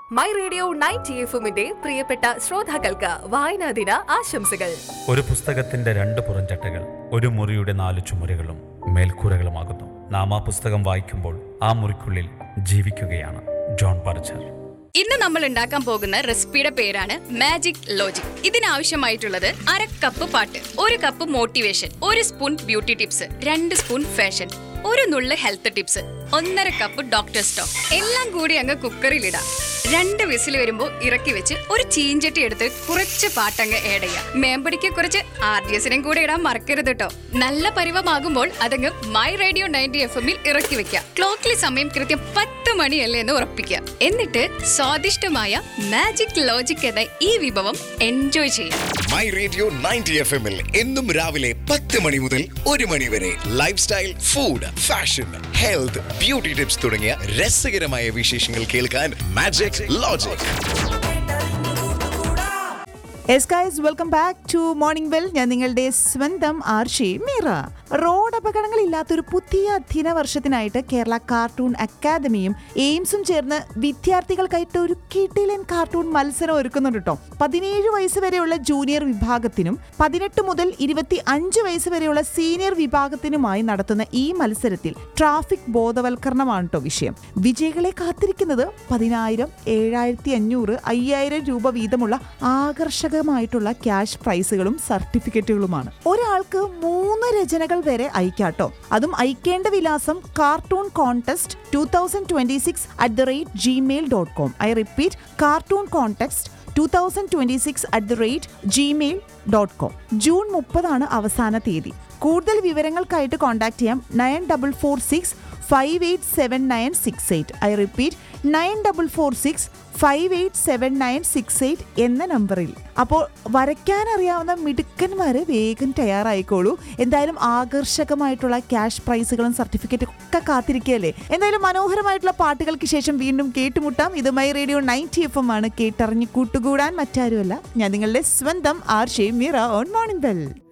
my radio ninety എഫുമിന്റെ പ്രിയപ്പെട്ട ശ്രോതാക്കൾക്ക് വായനാ ദിന ആശംസകൾ ഒരു പുസ്തകത്തിന്റെ രണ്ട് പുറംചട്ടകൾ ഒരു മുറിയുടെ നാല് ചുമരുകളും മേൽക്കൂരകളുമാകുന്നു നാം ആ പുസ്തകം വായിക്കുമ്പോൾ ആ മുറിക്കുള്ളിൽ ജീവിക്കുകയാണ് ജോൺ പർച്ചർ ഇന്ന് നമ്മൾ ഉണ്ടാക്കാൻ പോകുന്ന റെസിപ്പിയുടെ പേരാണ് മാജിക് ലോജിക് ഇതിനാവശ്യമായിട്ടുള്ളത് അര കപ്പ് പാട്ട് ഒരു കപ്പ് മോട്ടിവേഷൻ ഒരു സ്പൂൺ ബ്യൂട്ടി ടിപ്സ് രണ്ട് സ്പൂൺ ഫാഷൻ ഒരു നുള്ള് ഹെൽത്ത് ടിപ്സ് ഒന്നര കപ്പ് ഡോക്ടർ സ്റ്റോക്ക് എല്ലാം കൂടി അങ്ങ് കുക്കറിലിടാം രണ്ട് വിസിൽ വരുമ്പോൾ ഇറക്കി വെച്ച് ഒരു ചീഞ്ചട്ടി എടുത്ത് കുറച്ച് പാട്ടങ്ങ് ഏഡ് ചെയ്യാം മേമ്പടിക്ക് കുറച്ച് ആർ ഡി എസിനും കൂടെ ഇടാൻ മറക്കരുത് കേട്ടോ നല്ല പരിവമാകുമ്പോൾ അതങ്ങ് മൈ റേഡിയോ നയൻറ്റി എഫ് എമ്മിൽ ഇറക്കി വെക്കാം ക്ലോക്കിലെ സമയം കൃത്യം പത്ത് മണിയല്ലേ എന്ന് ഉറപ്പിക്കുക എന്നിട്ട് സ്വാദിഷ്ടമായ മാജിക് ലോജിക് എന്ന ഈ വിഭവം എൻജോയ് ചെയ്യാം മൈ റേഡിയോ നയൻറ്റി എഫ് എമ്മിൽ എന്നും രാവിലെ പത്ത് മണി മുതൽ ഒരു മണി വരെ lifestyle food fashion health beauty tips തുടങ്ങിയ രസകരമായ വിശേഷങ്ങൾ കേൾക്കാൻ magic logic yes guys welcome back to morning well ഞാൻ നിങ്ങളുടെ സ്വന്തം ആർഷി മീറ റോഡ് അപകടങ്ങളില്ലാത്തൊരു പുതിയ അധ്യയന വർഷത്തിനായിട്ട് കേരള കാർട്ടൂൺ അക്കാദമിയും എയിംസും ചേർന്ന് വിദ്യാർത്ഥികൾക്കായിട്ട് ഒരു കിടിലൻ കാർട്ടൂൺ മത്സരം ഒരുക്കുന്നുണ്ട് കേട്ടോ പതിനേഴ് വയസ്സ് വരെയുള്ള ജൂനിയർ വിഭാഗത്തിനും പതിനെട്ട് മുതൽ ഇരുപത്തി അഞ്ച് വയസ്സ് വരെയുള്ള സീനിയർ വിഭാഗത്തിനുമായി നടത്തുന്ന ഈ മത്സരത്തിൽ ട്രാഫിക് ബോധവൽക്കരണമാണ് കേട്ടോ വിഷയം വിജയികളെ കാത്തിരിക്കുന്നത് പതിനായിരം ഏഴായിരത്തി അഞ്ഞൂറ് അയ്യായിരം രൂപ വീതമുള്ള ആകർഷകമായിട്ടുള്ള ക്യാഷ് പ്രൈസുകളും സർട്ടിഫിക്കറ്റുകളുമാണ് ഒരാൾക്ക് മൂന്ന് രചനകൾ വരെ അയക്കാട്ടോ അതും അയക്കേണ്ട വിലാസം cartoon contest two thousand twenty six at the rate Gmail dot com I repeat cartoon contest two thousand twenty six at the rate Gmail dot com June മുപ്പതാണ് അവസാന തീയതി കൂടുതൽ വിവരങ്ങൾക്കായിട്ട് കോൺടാക്ട് ചെയ്യാം nine double four six five eight seven nine six eight I repeat nine double four six five eight seven nine six eight എന്ന നമ്പറിൽ അപ്പോൾ വരയ്ക്കാൻ അറിയാവുന്ന മിടുക്കന്മാര് വേഗം തയ്യാറായിക്കോളൂ എന്തായാലും ആകർഷകമായിട്ടുള്ള ക്യാഷ് പ്രൈസുകളും സർട്ടിഫിക്കറ്റും ഒക്കെ കാത്തിരിക്കുകയല്ലേ എന്തായാലും മനോഹരമായിട്ടുള്ള പാട്ടുകൾക്ക് ശേഷം വീണ്ടും കേട്ടുമുട്ടാം ഇത് my radio ninety F M ആണ് കേട്ടറിഞ്ഞ് കൂട്ടുകൂടാൻ മറ്റാരുമല്ല ഞാൻ നിങ്ങളുടെ സ്വന്തം ആർ ഷേ മീറ ഓൺ മോർണിംഗ് ബെൽ